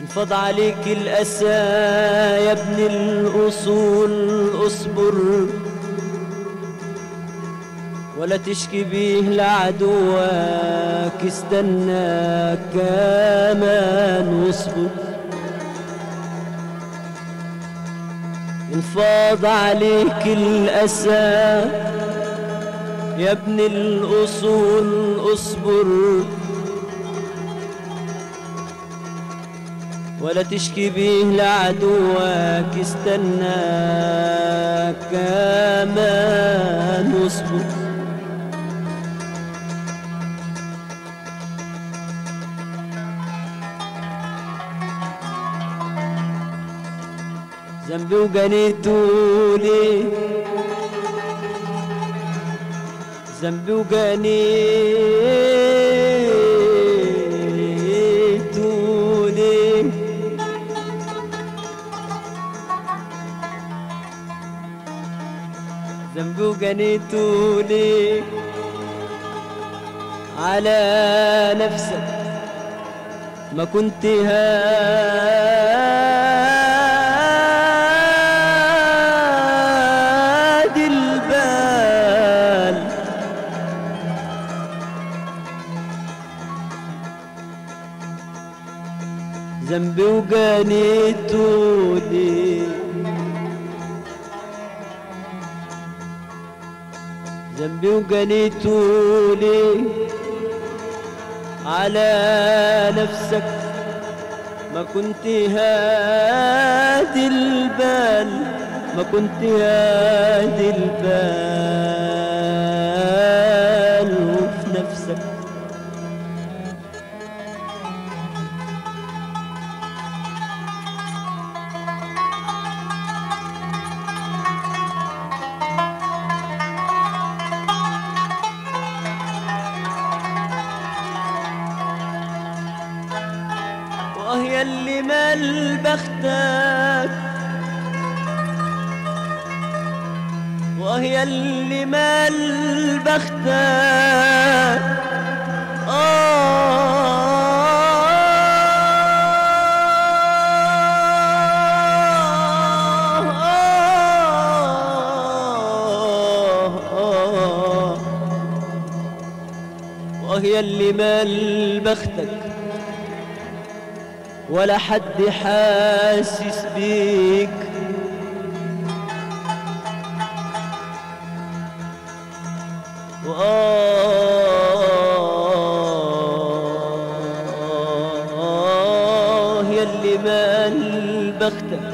انفض عليك الأسى يا ابن الأصول اصبر ولا تشكي بيه لعدوك استنى كمان واصبر انفاض عليك الأسى يا ابن الأصول اصبر ولا تشكي بيه لعدوك استنى كمان واصبر ذنبي وجنيته ليه ذنبي وجنيته ليه ذنبي وجنيته ليه على نفسك ما كنت هادي البال ذنبي وجانيته ليه ذنبي وجانيته ليه على نفسك ما كنت هادي البال ما كنت هادي البال وفي نفسك وهي اللي مال بختك وهي اللي مال بختك آه وهي اللي مال بختك ولا حد حاسس بيك وآه يلي مال بختك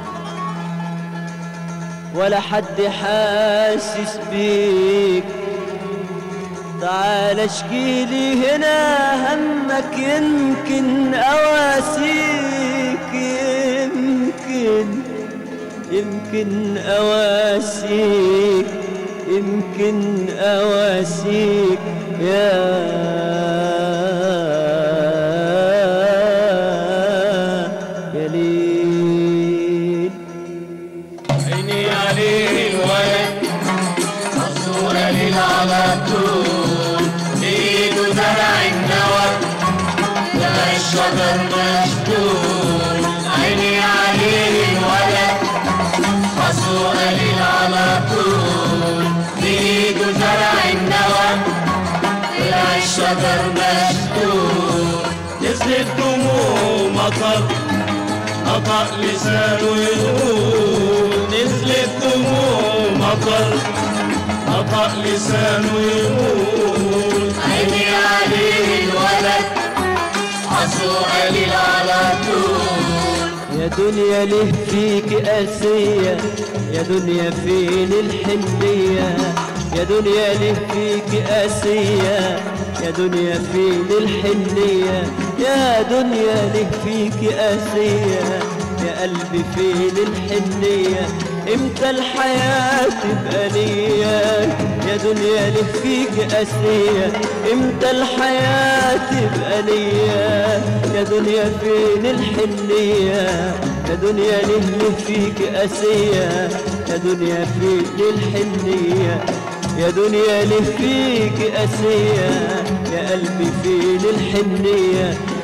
ولا حد حاسس بيك تعال اشكي لي هنا همك يمكن اواسيك يمكن يمكن اواسيك يمكن اواسيك يا يا ليل عيني عليه الولد مصورة ليل على طول ايده زرع النوى لا الشجر مشدود عيني عليه الولد مصورة ليل على طول ايده زرع النوى لا الشجر مشدود نزلت دموع مطر نطق لسانه يقول نزلت دموع مطر نطق لسانه يقول عيني عليه الولد عصو قليل على طول يا دنيا ليه فيك قاسية يا دنيا فين الحنية يا دنيا ليه فيك قاسية يا دنيا فين الحنية يا دنيا ليه فيك قاسية يا قلبي فين الحنية امتى الحياة تبقى ليا يا دنيا ليه فيك قاسية امتى الحياة تبقى ليا يا دنيا فين الحنية يا دنيا ليه ليه فيك قاسية يا دنيا فين الحنية يا دنيا ليه فيك قاسية يا قلبي فين الحنية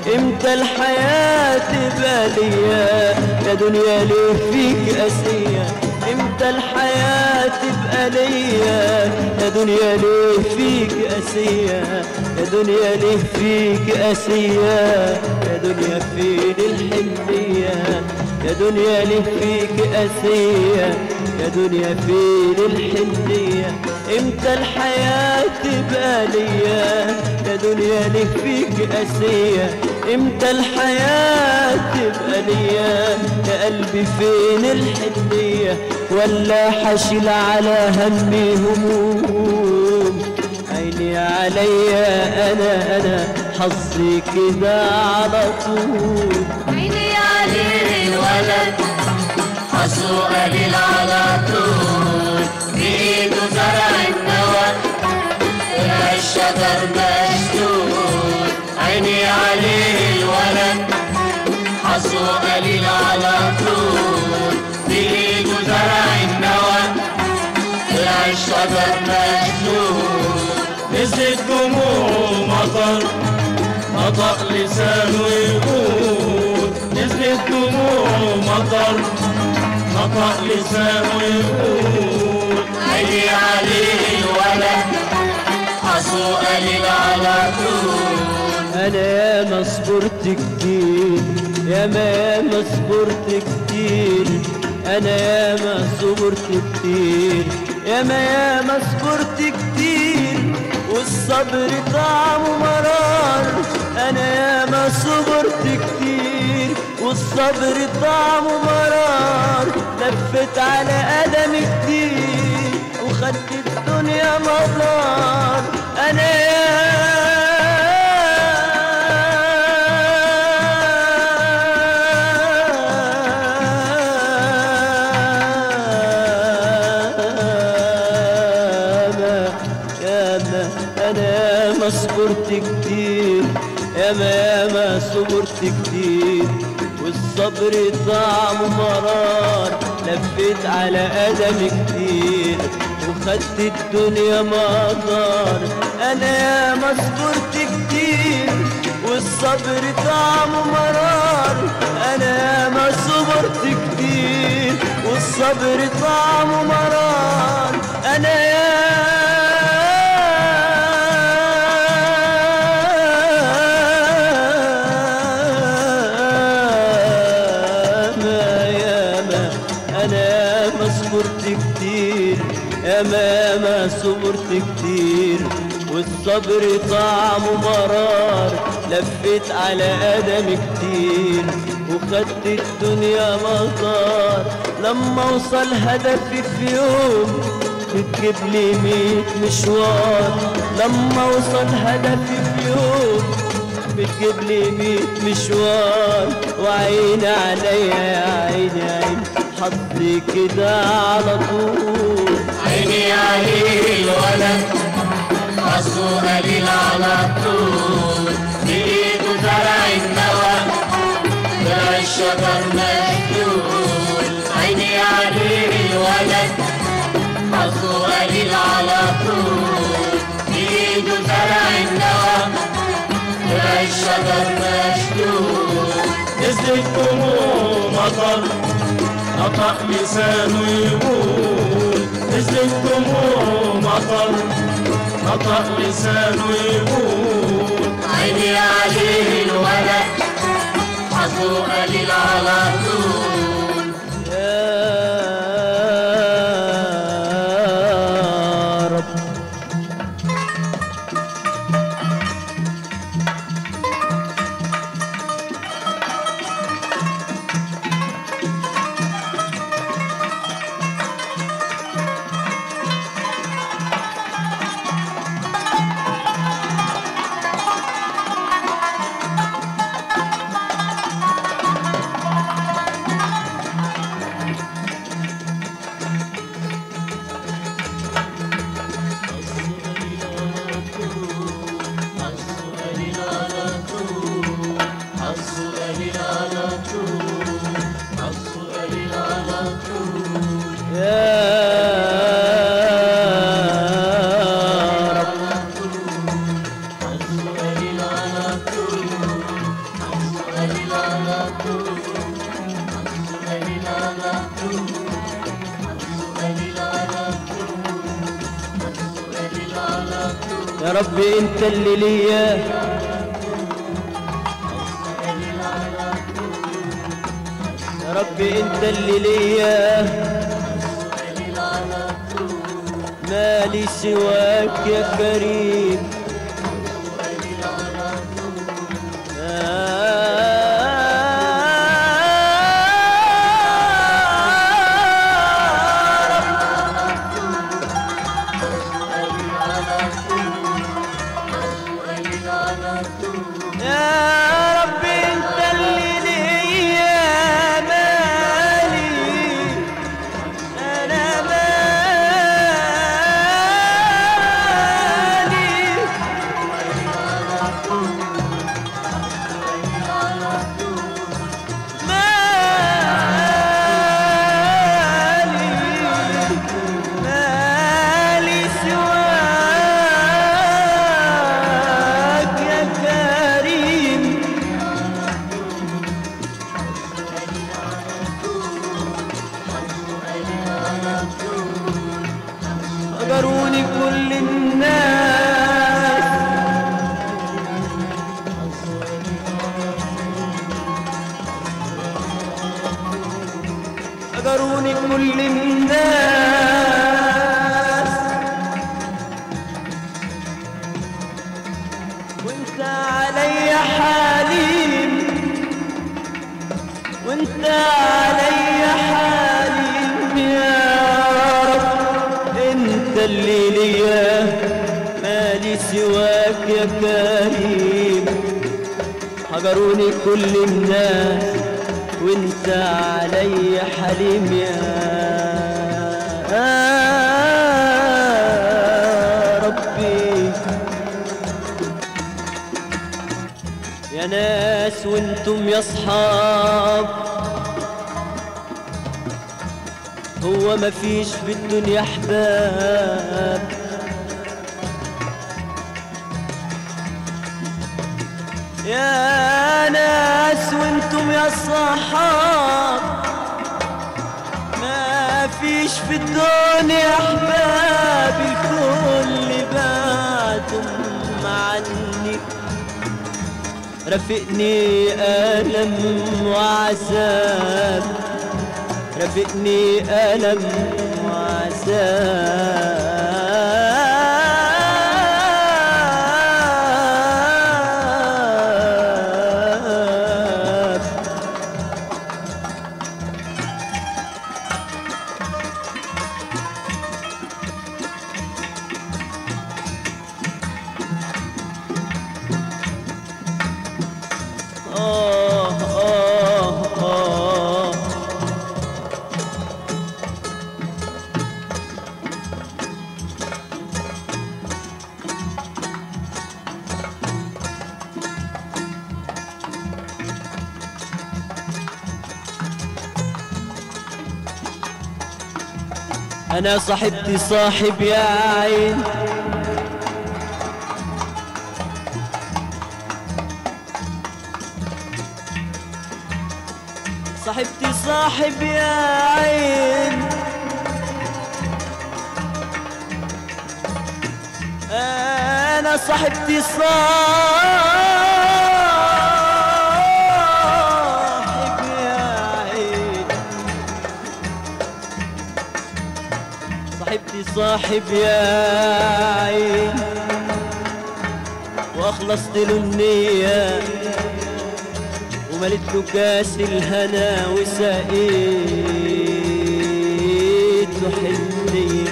امتى الحياة تبقى ليا يا دنيا ليه فيك قاسية امتى الحياة تبقى ليا يا دنيا ليه فيك قاسية يا دنيا ليه فيك قاسية يا دنيا فين الحنية يا دنيا ليه فيك قاسية يا دنيا فين الحنية امتى الحياة تبقى ليا يا دنيا ليه فيك قاسية امتى الحياة تبقى ليا يا قلبي فين الحنية ولا حشيل على همي هموم عيني عليا انا انا حظي كده على طول عيني عليه الولد حظه قليل على طول بإيده زرع النوى طلع الشجر مشدود عيني عليه الولد حظه قليل على طول بإيده زرع النوى طلع الشجر مشدود نزلت دموع مطر نطق لسانه يقول نزلت دموع مطر نطق لسانه يقول عيني عليه الولد حصو قليل على طول انا ياما صبرت كتير ياما ياما صبرت كتير انا ياما صبرت كتير ياما ياما صبرت كتير والصبر طعمه مرار انا ياما صبرت كتير والصبر طعمه مرار لفت على قدم كتير وخدت الدنيا مدار انا ياما ياما انا ياما صبرت كتير ياما ياما صبرت كتير والصبر طعمه مرار لفيت على قدم كتير وخدت الدنيا مطار انا ياما صبرت كتير والصبر طعمه مرار انا ياما صبرت كتير والصبر طعمه مرار انا ياما ياما انا ياما صبرت كتير ياما ياما صبرت كتير والصبر طعمه مرار لفيت على قدم كتير وخدت الدنيا مطار لما اوصل هدفي في يوم بتجيب لي ميت مشوار لما اوصل هدفي في يوم بتجيب لي ميت مشوار وعيني عليا يا عيني يا عيني حظي كده على طول عيني عليه الولد حظه قليل على طول بإيده زرع النوى طلع الشجر مشلول عيني عليه الولد حظه قليل على طول بإيده زرع النوى طلع الشجر مشلول نزلت دموع مطر نطق لسانه يقول نزلت دموع مطر نطق لسانه يقول عيني عليه الولد حظه قليل على طول يا رب رب انت اللي ليا يا رب انت اللي ليا مالي سواك يا كريم يا رب يا رب انت اللي ليا مالي انا مالي مالي مالي سواك يا كريم هجروني كل الناس هجروني كل الناس وانت علي حليم وانت علي حليم يا رب انت اللي ليا مالي سواك يا كريم حجروني كل الناس وانت علي حليم يا ربي يا ناس وانتم يا اصحاب هو مفيش في الدنيا احباب يا ناس وانتم يا صحاب ما فيش في الدنيا احباب الكل بعدهم عني رافقني ألم وعذاب رافقني ألم وعذاب آه آه آه أنا صاحبتي صاحب يا عين صاحبتي صاحب يا عين أنا صاحبتي صاحب يا عين صاحبتي صاحب يا عين واخلصت له النيه ومليت له كاس الهنا وسقيت له حنيه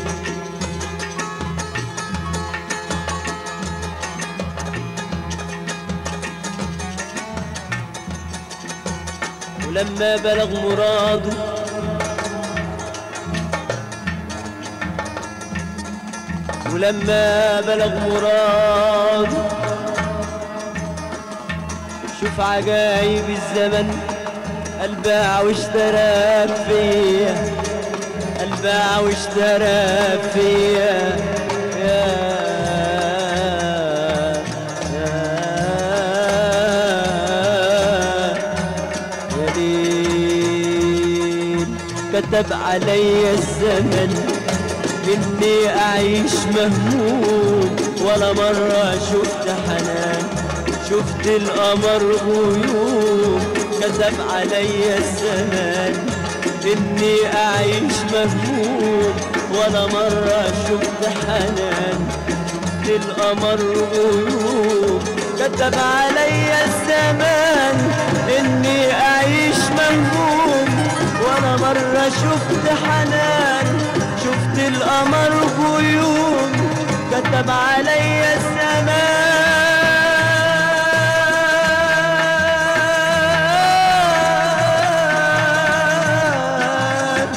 ولما بلغ مراده ولما بلغ مراده شوف عجايب الزمن الباع واشترى فيا الباع واشترى فيا يا يا يا ليل كتب علي الزمن اني اعيش مهموم ولا مرة شفت حنان شفت القمر غيوم كتب عليا الزمان إني أعيش مهموم ولا مرة شفت حنان شفت القمر غيوم كتب عليا الزمان إني أعيش مهموم ولا مرة شفت حنان شفت القمر غيوم كتب عليا الزمان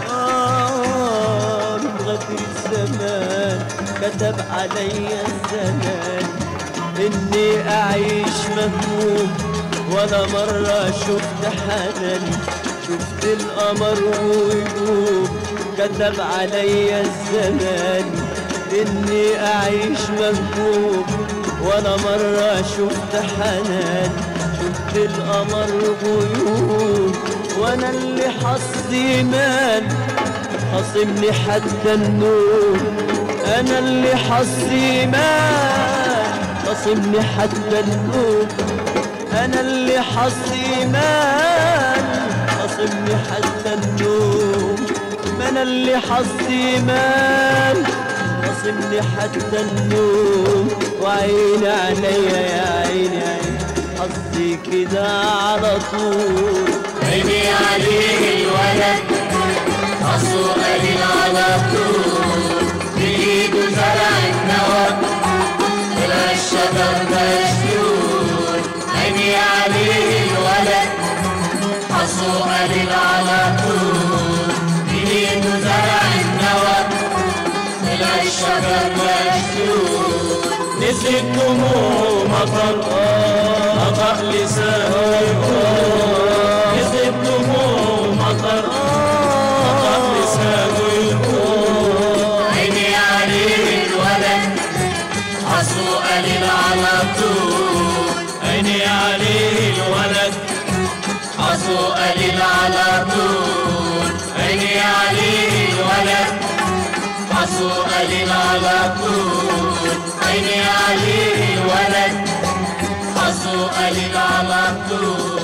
آه من غدر الزمان كتب عليا الزمان إني أعيش مهموم ولا مرة شفت حنان شفت القمر ويقوم كتب عليا الزمان إني أعيش مهموم ولا مرة شفت حنان شفت القمر غيوم وأنا اللي حظي مال خصمني حتى النور أنا اللي حظي مال خصمني حتى النور أنا اللي حظي مال خصمني حتى النوم ما أنا اللي حظي مال خصمني حتى النوم وعيني عليا يا عيني عيني حظي كده على طول عيني عليه الولد حصو قليل على طول بإيده زرع النوى طلع الشجر مشلول عيني عليه الولد حصو قليل على طول بإيده زرع النوى طلع الشجر مشلول نزلت دموع مطر قطع لسانه يقول نزلت دموع مطر قطع لسانه يقول عيني عليه الولد حصو قليل على طول عيني عليه الولد حصو قليل على طول عيني عليه الولد حصو قليل على طول عيني عليه الولد حصو قليل على طول